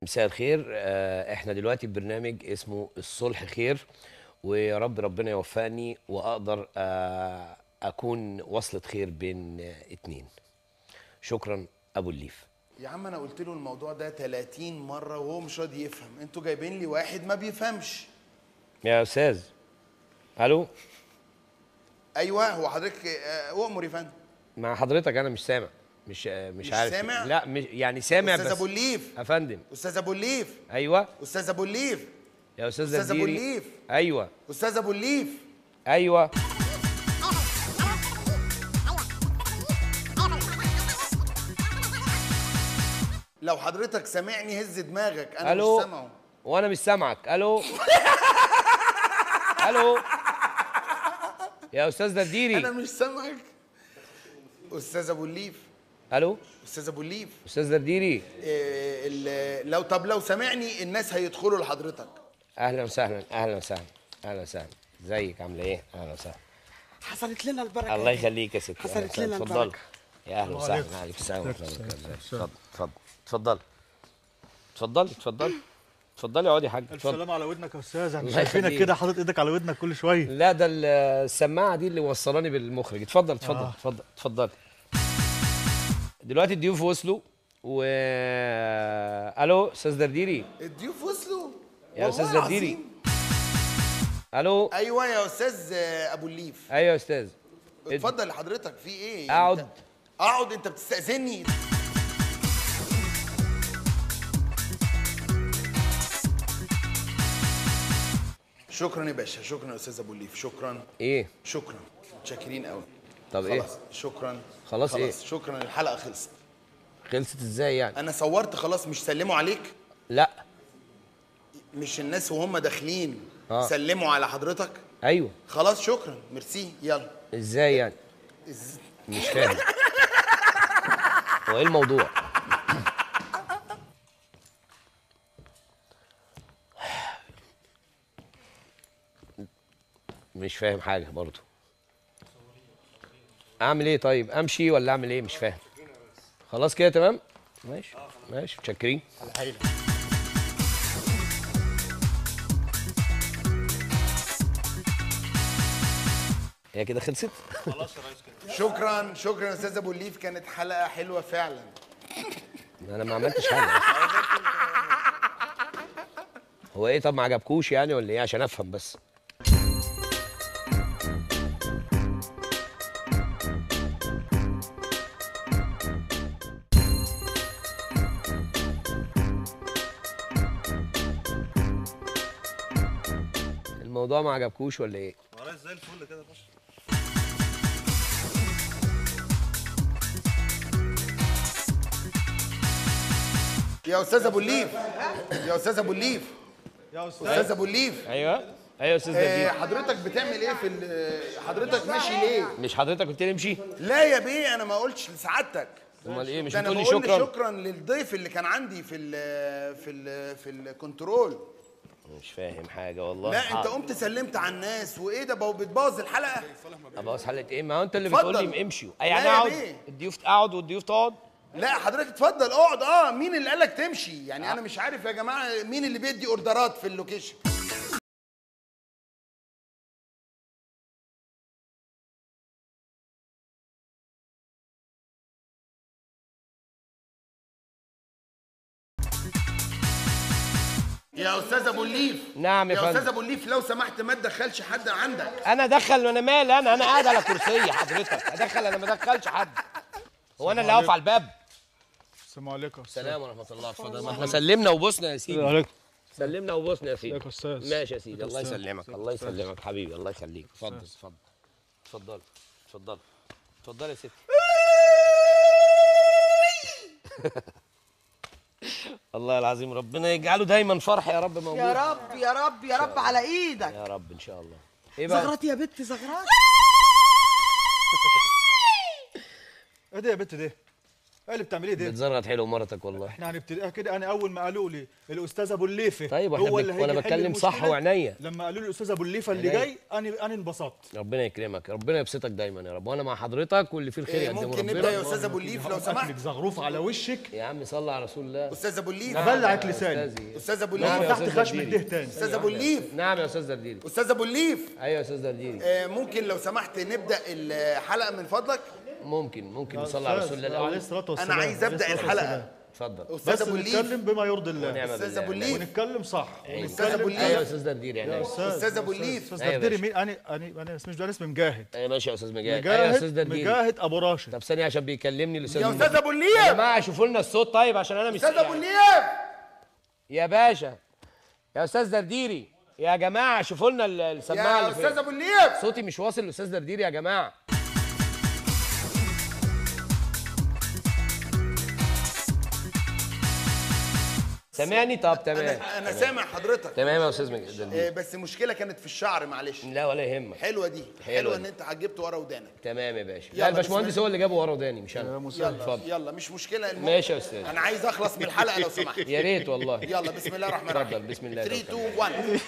مساء الخير آه، احنا دلوقتي في برنامج اسمه الصلح خير ويا رب ربنا يوفقني واقدر آه، اكون وصلة خير بين آه، اتنين شكرا ابو الليف يا عم انا قلت له الموضوع ده 30 مره وهو مش راضي يفهم انتوا جايبين لي واحد ما بيفهمش يا استاذ الو ايوه هو حضرتك آه، اؤمر يا فندم مع حضرتك انا مش سامع مش آه، مش, مش عارف سامع؟ لا مش يعني سامع استاذ بس ابو الليف يا فندم استاذ ابو الليف ايوه استاذ ابو الليف يا استاذ أستاذ أبو زديري. الليف. ايوه استاذ ابو الليف ايوه لو حضرتك سامعني هز دماغك انا الو مش سامعه وانا مش سامعك الو الو يا استاذ درديري انا مش سامعك استاذ ابو الليف الو استاذ ابو الليف استاذ درديري إيه ال- لو طب لو سامعني الناس هيدخلوا لحضرتك اهلا وسهلا اهلا وسهلا اهلا وسهلا ازيك عامله ايه اهلا وسهلا حصلت لنا البركه الله دي. يخليك يا ستي أهلا حصلت وسهلا. لنا اتفضل البركة. يا اهلا وسهلا عليك السلام ورحمه الله وبركاته اتفضل اتفضل اتفضل اتفضل اتفضل اتفضلي اقعدي يا حاج الف اتفضل سلام على ودنك يا استاذ احنا الله شايفينك يخليك. كده حاطط ايدك على ودنك كل شويه لا ده ال- السماعه دي اللي وصلاني بالمخرج اتفضل اتفضل آه. اتفضل اتفضل دلوقتي الضيوف وصلوا و الو استاذ درديري الضيوف وصلوا يا والله أستاذ زرديري. العظيم. الو ايوه يا استاذ آه، ابو الليف ايوه يا استاذ اتفضل حضرتك في ايه أقعد. أنت- اقعد انت بتستاذني شكرا يا باشا شكرا يا استاذ ابو الليف شكرا ايه شكرا متشكرين قوي طب ايه خلاص شكرا خلاص إيه؟ شكرا الحلقه خلصت خلصت ازاي يعني انا صورت خلاص مش سلموا عليك لا مش الناس وهم داخلين آه. سلموا على حضرتك ايوه خلاص شكرا ميرسي يلا ازاي يعني إز... مش فاهم هو ايه الموضوع مش فاهم حاجه برضو اعمل ايه طيب امشي ولا اعمل ايه مش فاهم خلاص كده تمام ماشي ماشي متشكرين هي كده خلصت شكرا شكرا يا استاذ ابو الليف كانت حلقه حلوه فعلا انا ما عملتش حاجه هو ايه طب ما عجبكوش يعني ولا ايه عشان افهم بس الموضوع ما عجبكوش ولا ايه خلاص زي الفل كده يا باشا يا استاذ ابو الليف يا استاذ ابو الليف يا استاذ استاذ ابو الليف ايوه ايوه يا استاذ آه، دردير حضرتك بتعمل ايه في ال- حضرتك ماشي ليه مش حضرتك قلت لي امشي لا يا بيه انا ما قلتش لسعادتك امال ايه مش ده انا بتقول لي بقول شكرا شكرا للضيف اللي كان عندي في ال في ال في الكنترول مش فاهم حاجه والله لا انت حاضر. قمت سلمت على الناس وايه ده بقوا بتبوظ الحلقه ابقى حلقه ايه ما هو انت اللي اتفضل. بتقول لي امشي لا يعني يا اقعد بيه. الضيوف تقعد والضيوف تقعد لا حضرتك اتفضل اقعد اه مين اللي قالك تمشي يعني انا مش عارف يا جماعه مين اللي بيدي اوردرات في اللوكيشن يا استاذ ابو الليف نعم يا يا فندم. استاذ ابو الليف لو سمحت ما تدخلش حد عندك انا ادخل وانا مالي انا انا قاعد على كرسي حضرتك ادخل انا ما ادخلش حد هو انا اللي هقف على الباب السلام عليكم يا أستاذ. السلام ورحمه الله اتفضل ما احنا سلمنا وبوسنا يا سيدي السلام عليكم سلمنا وبوسنا يا سيدي ازيك يا أستاذ؟ ماشي يا سيدي الله أستاذ. يسلمك الله يسلمك حبيبي الله يخليك اتفضل اتفضل اتفضل اتفضل اتفضل يا ستي الله العظيم ربنا يجعله دايما فرح يا رب موجود يا رب يا رب يا رب على ايدك يا رب ان شاء الله ايه بقى زغرات يا بت زغرات ايه ده يا بت ده ايه اللي بتعمليه ده بتزرط حلو مرتك والله احنا هنبتديها كده انا اول ما قالوا لي الاستاذ ابو الليفه طيب، واحنا هو بن- اللي وأنا هيجي يحل بتكلم صح المشكلة، وعينيا. لما قالوا لي الاستاذ ابو الليفه اللي عينيا. جاي انا انا انبسطت ربنا يكرمك ربنا يبسطك دايما يا رب وانا مع حضرتك واللي فيه الخير إيه، يقدمه ممكن ربنا نبدا يا استاذ ابو الليف لو سمحت اكلك زغروف على وشك يا عم صلي على رسول الله استاذ ابو الليف نعم ابلعك يا لساني. أستاذي. استاذ ابو نعم الليف يا تحت أستاذ خشمك درديري. ده تاني استاذ ابو الليف نعم يا استاذ درديري استاذ ابو الليف ايوه يا استاذ درديري آه، ممكن لو سمحت نبدا الحلقه من فضلك ممكن ممكن نصلي على رسول الله عليه الاول الصلاه والسلام انا عايز عليه ابدا الصلاة الحلقه والسلام. اتفضل استاذ بس ابو الليف نتكلم بما يرضي الله ونعم استاذ بالله ابو الليف ونتكلم صح أستاذ أبو الليف. ايوه يا استاذ درديري يعني استاذ أستاذ أبو الليف. استاذ أيوة يا درديري باشا. مين انا انا انا اسمي انا اسمي مجاهد ايوه ماشي يا استاذ مجاهد ايوه يا استاذ مجاهد درديري مجاهد ابو راشد طب ثانيه عشان بيكلمني الاستاذ يا مجاهد. استاذ ابو يا الليف جماعه شوفوا لنا الصوت طيب عشان انا مش استاذ ابو يعني- الليف يا باشا يا استاذ درديري يا جماعه شوفوا لنا ال- السماعه يا اللي استاذ في ابو الليف صوتي مش واصل للاستاذ درديري يا جماعه سامعني طب تمام انا انا سامع حضرتك تمام يا استاذ مج- درديري آه، بس مشكله كانت في الشعر معلش لا ولا يهمك حلوه دي حلوة حلوه دي. ان انت عجبت ورا ودانك تمام يا باشا يلا، لا الباشمهندس بسم هو اللي جابه ورا وداني مش انا يلا اتفضل يلا مش مشكله المهم ماشي يا استاذ انا عايز اخلص من الحلقه لو سمحت يا ريت والله يلا بسم الله الرحمن اتفضل، الرحيم بسم الله 3 توكلنا. 2 1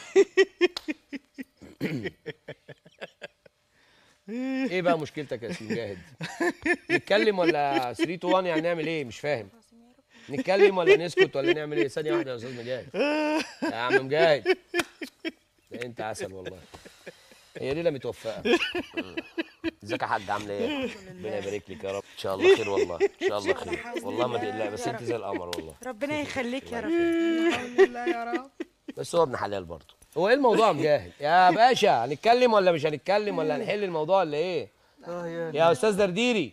ايه بقى مشكلتك يا استاذ مجاهد نتكلم ولا 3 2 1 يعني نعمل ايه مش فاهم نتكلم ولا نسكت ولا نعمل ايه ثانيه واحده يا استاذ مجاهد يا عم مجاهد ده انت عسل والله هي ليله متوفقه ازيك يا حاج عامله ايه ربنا يبارك لك يا رب ان شاء الله خير والله ان شاء الله خير والله ما تقلق بس انت زي القمر والله ربنا يخليك يا رب الحمد لله يا رب بس هو ابن حلال برضه هو ايه الموضوع يا مجاهد يا باشا هنتكلم ولا مش هنتكلم ولا هنحل الموضوع ولا ايه يا استاذ درديري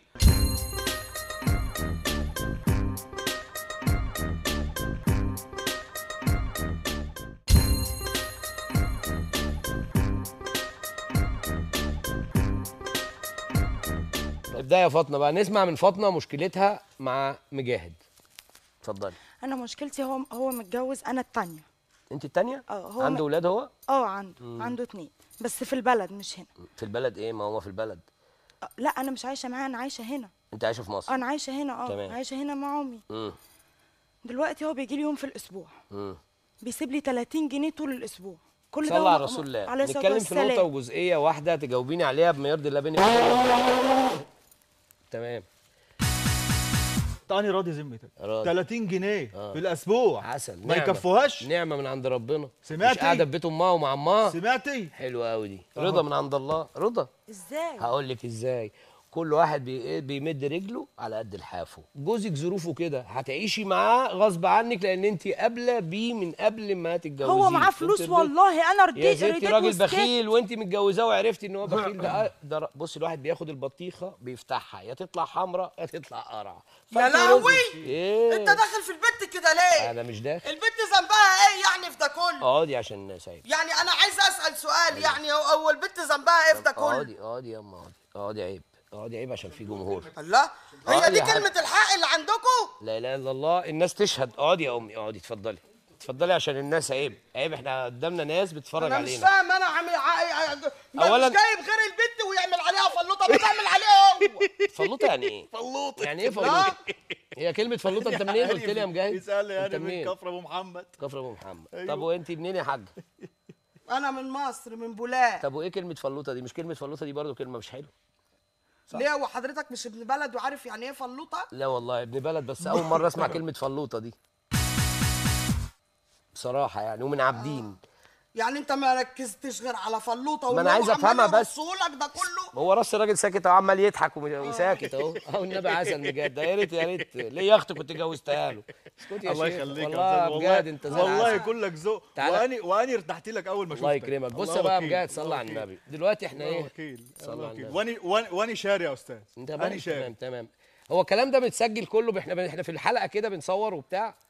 ابدا يا فاطمه بقى نسمع من فاطمه مشكلتها مع مجاهد اتفضلي انا مشكلتي هو هو متجوز انا التانية انت التانية اه، هو عنده م- ولاد هو اه عنده عنده اتنين بس في البلد مش هنا في البلد ايه ما هو في البلد اه، لا انا مش عايشه معاه انا عايشه هنا انت عايشه في مصر انا عايشه هنا تمام. اه عايشه هنا مع امي امم دلوقتي هو بيجي لي يوم في الاسبوع امم بيسيب لي 30 جنيه طول الاسبوع كل صلى ده على وم- رسول الله عليه الصلاة نتكلم في نقطه والسلام. وجزئيه واحده تجاوبيني عليها بما يرضي الله بيني تمام تاني راضي ذمتك راضي. 30 جنيه في الاسبوع عسل ما نعمة. يكفوهاش نعمه من عند ربنا سمعتي؟ مش قاعده في بيت امها ومع امها سمعتي حلوه قوي دي رضا من عند الله رضا ازاي هقول لك ازاي كل واحد بي... إيه بيمد رجله على قد لحافه جوزك ظروفه كده هتعيشي معاه غصب عنك لان انت قابله بيه من قبل ما تتجوزيه هو معاه انت فلوس البيت- والله انا يا رضيت ستي رضيت راجل وسكت. بخيل وانت متجوزاه وعرفتي ان هو بخيل ده ده ر- بصي الواحد بياخد البطيخه بيفتحها يا تطلع حمراء يا تطلع قرعه يا فانت لهوي رزق. ايه انت داخل في البت كده ليه انا مش داخل البت ذنبها ايه يعني في ده كله اقعدي عشان الناس عيب يعني انا عايز اسال سؤال يعني هو هو البت ذنبها ايه في ده كله اقعدي اقعدي يا اما اقعدي اقعدي عيب اقعدي عيب عشان في جمهور الله هي اقعدي دي يا حاج. كلمه الحق اللي عندكم لا اله الا الله الناس تشهد اقعدي يا امي اقعدي اتفضلي اتفضلي عشان الناس عيب عيب احنا قدامنا ناس بتتفرج انا مش علينا فاهم انا عامل ع- ع- ما أولاً- مش جايب غير البت ويعمل عليها فلوطه ما تعمل عليها هو فلوطه يعني ايه فلوط يعني ايه فلوطه هي كلمه فلوطه انت منين قلت لي يا مجاهد يسأل انت يعني من منين كفر ابو محمد كفر ابو محمد أيوه. طب وانت منين يا حاج انا من مصر من بولاق طب وايه كلمه فلوطه دي مش كلمه فلوطه دي برضو كلمه مش حلوه ليه هو حضرتك مش ابن بلد وعارف يعني ايه فلوطه لا والله ابن بلد بس اول مره اسمع كلمه فلوطه دي بصراحه يعني ومن عابدين يعني انت ما ركزتش غير على فلوطه ما أنا عايز أفهمها بس. لك ده كله هو راس الراجل ساكت اهو عمال يضحك وم- وساكت اهو اهو النبي عسل بجد ده يا ريت يا ريت ليه يا اختي كنت جوزتها له اسكتي يا الله شيخ. يخليك يا والله أستاذ. بجد انت زي والله العسل. كلك ذوق تعالى. واني واني ارتحت لك اول ما شفتك الله يكرمك بص الله بقى وكيل. بجد صلى الله على وكيل. النبي دلوقتي احنا الله ايه وكيل صلى الله على وكيل النبي. واني واني واني شاري يا استاذ انت اني تمام شاري تمام تمام هو الكلام ده بيتسجل كله احنا احنا في الحلقه كده بنصور وبتاع